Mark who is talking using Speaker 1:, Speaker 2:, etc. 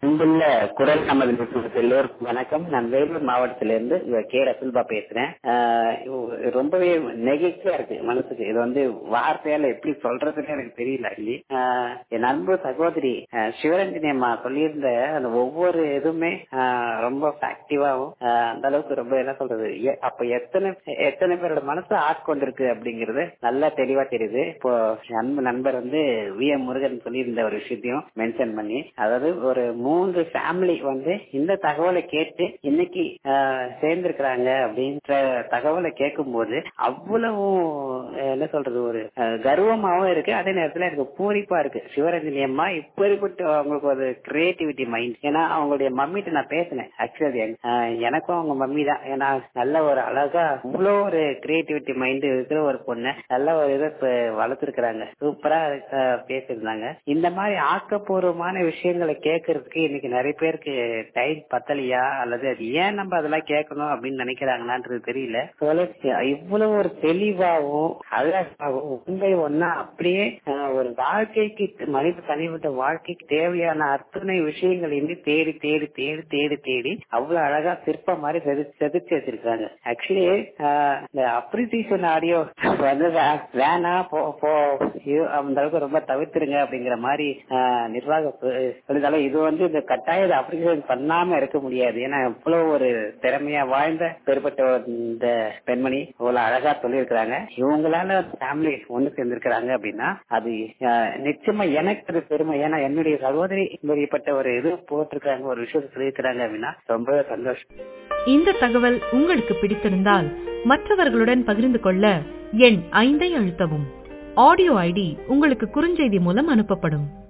Speaker 1: அன்புள்ள குரல் நமது நிறுவனத்தில் எல்லோருக்கும் வணக்கம் நான் வேலூர் மாவட்டத்திலிருந்து இங்க கே ரசுல்பா பேசுறேன் ஆஹ் இது ரொம்பவே நெகிழ்ச்சியா இருக்கு மனசுக்கு இது வந்து வார்த்தையால எப்படி சொல்றதுன்னு எனக்கு தெரியல actually. ஆஹ் என் அன்பு சகோதரி ஆஹ் சிவரஞ்சனி அம்மா சொல்லியிருந்த அந்த ஒவ்வொரு இதுவுமே ஆஹ் ரொம்ப ஆக்டிவாவும் அந்த அளவுக்கு ரொம்ப என்ன சொல்றது எ- அப்ப எத்தனை எத்தனை பேரோட மனசு ஆட்கொண்டிருக்கு அப்படிங்கறது நல்லா தெளிவா தெரியுது இப்போ என் அன்பு நண்பர் வந்து வி எம் முருகன் சொல்லியிருந்த ஒரு விஷயத்தையும் மென்ஷன் பண்ணி அதாவது ஒரு மூன்று ஃபேமிலி வந்து இந்த தகவலை கேட்டு இன்னைக்கு ஆஹ், சேர்ந்திருக்கிறாங்க அப்படின்ற தகவலை கேட்கும்போது அவ்வளவு அஹ், என்ன சொல்றது ஒரு அஹ், கர்வமாவும் இருக்கு அதே நேரத்துல எனக்கு பூரிப்பா இருக்கு சிவரஞ்சனி அம்மா இப்படிப்பட்ட அவங்களுக்கு ஒரு கிரியேட்டிவிட்டி மைண்ட் ஏன்னா அவங்களுடைய மம்மிட்ட நான் பேசினேன் ஆக்சுவலி எனக்கும் அவங்க மம்மி தான் ஏன்னா நல்ல ஒரு அழகா இவ்வளோ ஒரு கிரியேட்டிவிட்டி மைண்ட் இருக்கிற ஒரு பொண்ணை நல்ல ஒரு இதை இப்ப வளர்த்துருக்காங்க சூப்பரா அஹ், பேசியிருந்தாங்க இந்த மாதிரி ஆக்கப்பூர்வமான விஷயங்களை கேட்கறதுக்கு இன்னைக்கு நிறைய பேருக்கு டைம் பத்தலையா அல்லது அது ஏன் நம்ம அதெல்லாம் கேட்கணும் அப்படின்னு நினைக்கிறாங்களான்றது தெரியல சொல்ல இவ்வளவு ஒரு தெளிவாகவும் அழகாகவும் உண்மை ஒன்னா அப்படியே அஹ், ஒரு வாழ்க்கைக்கு மனித தனிப்பட்ட வாழ்க்கைக்கு தேவையான அத்தனை விஷயங்களையுமே தேடி தேடி தேடி தேடி தேடி அவ்வளவு அழகா சிற்பம் மாதிரி செது செதுச்சு வச்சிருக்காங்க ஆக்சுவலி இந்த அப்ரிசியேஷன் ஆடியோ வந்து வே- வேணாம் போ போ இது அந்த அளவுக்கு ரொம்ப தவிர்த்துருங்க அப்படிங்கிற மாதிரி ஆஹ், நிர்வாகம் சொ- சொல்லிட்டாலும் இது வந்து இந்த கட்டாய அப்ரிசியேஷன் பண்ணாம இருக்க முடியாது ஏன்னா இவ்வளவு ஒரு திறமையா வாழ்ந்த பெருப்பட்ட ஒரு இந்த பெண்மணி இவ்வளவு அழகா சொல்லியிருக்கிறாங்க இவங்களால ஃபேமிலி ஒண்ணு சேர்ந்திருக்கிறாங்க அப்படின்னா அது ஆஹ், நிச்சயமா எனக்கு அது பெருமை ஏன்னா என்னுடைய சகோதரி இப்படிப்பட்ட ஒரு இது போட்டிருக்காங்க ஒரு விஷயத்தை சொல்லியிருக்கிறாங்க அப்படின்னா ரொம்பவே சந்தோஷம்
Speaker 2: இந்த தகவல் உங்களுக்கு பிடித்திருந்தால் மற்றவர்களுடன் பகிர்ந்து கொள்ள எண் ஐந்தை அழுத்தவும் ஆடியோ ஐடி உங்களுக்கு குறுஞ்செய்தி மூலம் அனுப்பப்படும்